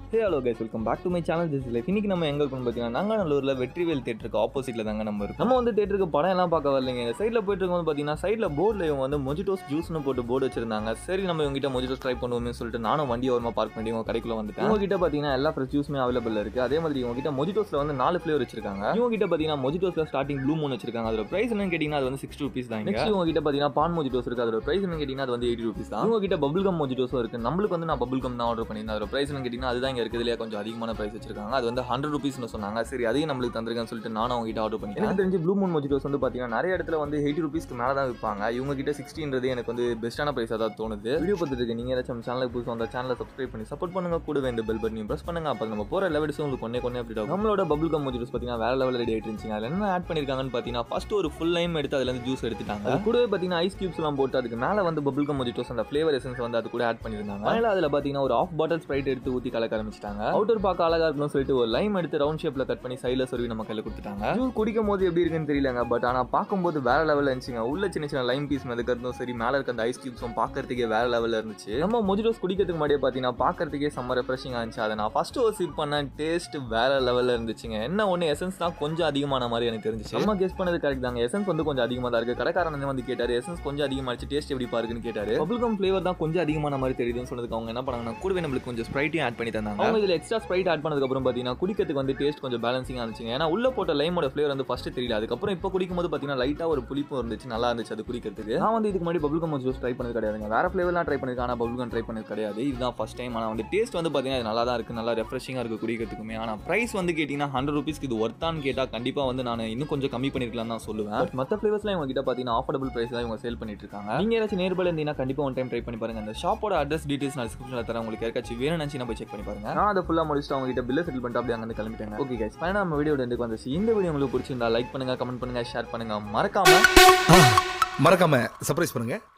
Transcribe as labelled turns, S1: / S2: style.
S1: hey hello guys welcome back to my channel this life இன்னைக்கு நம்ம எங்க இருக்கோம் பார்த்தீங்கன்னா நாங்கநல்லூரில் வெற்றிவேல் தேட்டருக்கு ஆப்போசிட்ல தாங்க நம்ம இருக்கோம் நம்ம வந்து தேட்டருக்கு படம் எல்லாம் பார்க்க வரலைங்க இந்த சைடில் போயிட்டு இருக்கும்போது பார்த்தீங்கன்னா சைடில் போர்டில் இவங்க வந்து மொஜிட்டோஸ் ஜூஸ்னு போட்டு போர்டு வச்சிருந்தாங்க சரி நம்ம இவங்க கிட்ட மொஜிட்டோஸ் ட்ரை பண்ணுவோம்னு சொல்லிட்டு நானும் வண்டி ஓரமாக பார்க் பண்ணி உங்க கடைக்குள்ள வந்துட்டேன் இவங்க கிட்ட பார்த்தீங்கன்னா எல்லா ஃப்ரெஷ் ஜூஸுமே அவைலபிள் இருக்கு அதே மாதிரி இவங்க கிட்ட மொஜிட்டோஸ்ல வந்து நாலு ஃபிளேவர் வச்சிருக்காங்க இவங்க கிட்ட பார்த்தீங்கன்னா மொஜிட்டோஸ்ல ஸ்டார்டிங் ப்ளூ மூன் வச்சிருக்காங்க அதோட பிரைஸ் என்னன்னு கேட்டீங்கன்னா அது வந்து சிக்ஸ்டி ருபீஸ் தான் நெக்ஸ்ட் இவங்க கிட்ட பார்த்தீங்கன்னா பான் மொஜிட்டோஸ் இருக்கு அதோட பிரைஸ் என்னன்னு கேட்டீங்கன்னா அது வந்து எயிட்டி ருபீஸ் தான் இவங்க கிட்ட பபிள் கம் மொஜிட்டோஸும் இருக்கு நம்மளுக்கு வந்து நான் பபிள் கம் தான் ஆர்டர் பண்ணியிருந்தேன் அதோட பிரைஸ் என்னன்னு கேட்டீங்கன்னா அதுதான் இங்க இருக்கிறதுல கொஞ்சம் அதிகமான பிரைஸ் வச்சிருக்காங்க அது வந்து ஹண்ட்ரட் ருபீஸ்னு சொன்னாங்க சரி அதையும் நம்மளுக்கு தந்திருக்கேன்னு சொல்லிட்டு நானும் அவங்க கிட்ட ஆர்டர் பண்ணிட்டேன் எனக்கு தெரிஞ்சு ப்ளூ மூன் மொஜிட்டோஸ் வந்து பார்த்தீங்கன்னா நிறைய இடத்துல வந்து எயிட்டி ருபீஸ்க்கு மேலே தான் விற்பாங்க இவங்க கிட்ட சிக்ஸ்டின்றது எனக்கு வந்து பெஸ்ட்டான பிரைஸாக தான் தோணுது வீடியோ பார்த்துட்டு இருக்கு நீங்கள் ஏதாச்சும் சேனலுக்கு புதுசாக அந்த சேனலை சப்ஸ்கிரைப் பண்ணி சப்போர்ட் பண்ணுங்க கூட இந்த பெல் பட்டனையும் ப்ரெஸ் பண்ணுங்க அப்போ நம்ம போகிற லெவல்ஸ் உங்களுக்கு கொண்டே கொண்டே அப்படி ஆகும் நம்மளோட பபுள் கம் மொஜிட்டோஸ் பார்த்தீங்கன்னா வேற லெவலில் ரெடி ஆயிட்டு இருந்துச்சு அதில் என்ன ஆட் பண்ணியிருக்காங்கன்னு பார்த்தீங்கன்னா ஃபர்ஸ்ட் ஒரு ஃபுல் லைம் எடுத்து அதுல இருந்து ஜூஸ் எடுத்துட்டாங்க அது கூடவே பார்த்தீங்கன்னா ஐஸ் கியூப்ஸ் எல்லாம் போட்டு அதுக்கு மேலே வந்து பபுள் கம் மொஜிட்டோஸ் அந்த ஃப்ளேவர் எசன்ஸ் வந்து அது கூட ஆட் பண்ணியிருந்தாங்க அதனால அதில் பார்த்தீங்கன்னா ஒரு ஆஃப் பாட்டில் ஸ்ப்ரைட் எடுத்து ஊற்றி கலக்க ஆரம்பிச்சிட்டாங்க அவுட்டர் பார்க்க அழகா இருக்கணும்னு சொல்லிட்டு ஒரு லைம் எடுத்து ரவுண்ட் ஷேப்ல கட் பண்ணி சைடில் சொருவி நம்ம கையில் கொடுத்துட்டாங்க ஜூஸ் குடிக்கும் போது எப்படி இருக்குன்னு தெரியலங்க பட் ஆனால் பார்க்கும்போது வேற லெவலில் இருந்துச்சுங்க உள்ள சின்ன சின்ன லைம் பீஸ் மிதக்கிறதும் சரி மேலே இருக்க அந்த ஐஸ் கியூப்ஸும் பார்க்கறதுக்கே வேற லெவலில் இருந்துச்சு நம்ம மொஜிடோஸ் குடிக்கிறதுக்கு முன்னாடியே பார்த்தீங்கன்னா பார்க்கறதுக்கே செம்ம ரெஃப்ரெஷிங்காக இருந்துச்சு அதை நான் ஃபர்ஸ்ட் ஒரு சிப் பண்ணேன் டேஸ்ட் வேற லெவலில் இருந்துச்சுங்க என்ன ஒன்று எசன்ஸ் தான் கொஞ்சம் அதிகமான மாதிரி எனக்கு தெரிஞ்சுச்சு நம்ம கெஸ் பண்ணது கரெக்ட் தாங்க எசன்ஸ் வந்து கொஞ்சம் அதிகமாக தான் இருக்கு கடைக்காரன் வந்து கேட்டாரு எசன்ஸ் கொஞ்சம் அதிகமாகிடுச்சு டேஸ்ட் எப்படி பாருக்குன்னு கேட்டாரு பபுல்கம் ஃப்ளேவர் தான் கொஞ்சம் அதிகமான மாதிரி தெரியுதுன்னு சொன்னதுக்கு அவங்க என்ன பண்ணாங்கன்னா கூடவே நம்மளுக்கு கொஞ்சம் ஸ்ப்ரைட்டையும் ஆட் பண்ணி தந்தாங்க அவங்க இதில் எக்ஸ்ட்ரா ஸ்ப்ரைட் ஆட் பண்ணதுக்கு அப்புறம் பார்த்தீங்கன்னா குடிக்கிறதுக்கு வந்து டேஸ்ட் கொஞ்சம் பேலன்சிங்காக இருந்துச்சுங்க ஏன்னா உள்ள போட்ட லைமோட ஃப்ளேவர் வந்து ஃபர்ஸ்ட் தெரியல அதுக்கப்புறம் இப்போ குடிக்கும்போது பார்த்தீங்கன்னா லைட்டாக ஒரு புளிப்பும் இருந்துச்சு நல்லா இருந்துச்சு அது குடிக்கிறதுக்கு நான் வந்து இதுக்கு முன்னாடி பபுல்கம் ஜூஸ் ட்ரை பண்ணது கிடையாதுங்க வேற ஃப்ளேவர்லாம் ட்ரை பண்ணிருக்கேன் ஆனால் பபுல்கம் ட்ரை பண்ணது கிடையாது இதுதான் ஃபர்ஸ்ட் டைம் ஆனால் வந்து டேஸ்ட் வந்து பார்த்தீங்கன்னா இது நல்லா தான் இருக்குது நல்லா ரெஃப்ரெஷிங்காக இருக்குது குடிக்கிறதுக்குமே ஆனால் ப்ரைஸ் வந்து கேட்டிங்கன்னா ஹண்ட்ரட் ருபீஸ்க்கு இது ஒர்த்தான்னு கேட்டால் கண்டிப்பாக வந்து நான் இன்னும் கொஞ்சம் கம்மி பண்ணிருக்கலாம் தான் சொல்லுவேன் பட் மற்ற ஃப்ளேவர்ஸ்லாம் இவங்க கிட்ட பார்த்தீங்கன்னா ஆஃபர்டபுள் ப்ரைஸ் தான் இவங்க சேல் பண்ணிட்டு இருக்காங்க நீங்கள் ஏதாச்சும் நேர்பல் இருந்தீங்கன்னா கண்டிப்பாக ஒன் டைம் ட்ரை பண்ணி பாருங்க அந்த ஷாப்போட அட்ரஸ் டீடைல்ஸ் நான் டிஸ்கிரிப்ஷனில் தரேன் உங்களுக்கு யாருக்காச்சும் வேணும் நினச்சி போய் செக் பண்ணி பாருங்க நான் அதை ஃபுல்லாக முடிச்சுட்டு அவங்க கிட்ட பில்லை செட்டில் பண்ணிட்டு அப்படியே அங்கே கிளம்பிட்டேன் ஓகே கைஸ் ஃபைனல் நம்ம வீடியோ எண்டுக்கு வந்துச்சு இந்த வீடியோ உங்களுக்கு பிடிச்சிருந்தா லைக் பண்ணுங்க கமெண்ட் பண்ணுங்க ஷேர் பண்ணுங்க மறக்காம
S2: மறக்காம சர்ப்ரைஸ் பண்ணுங்க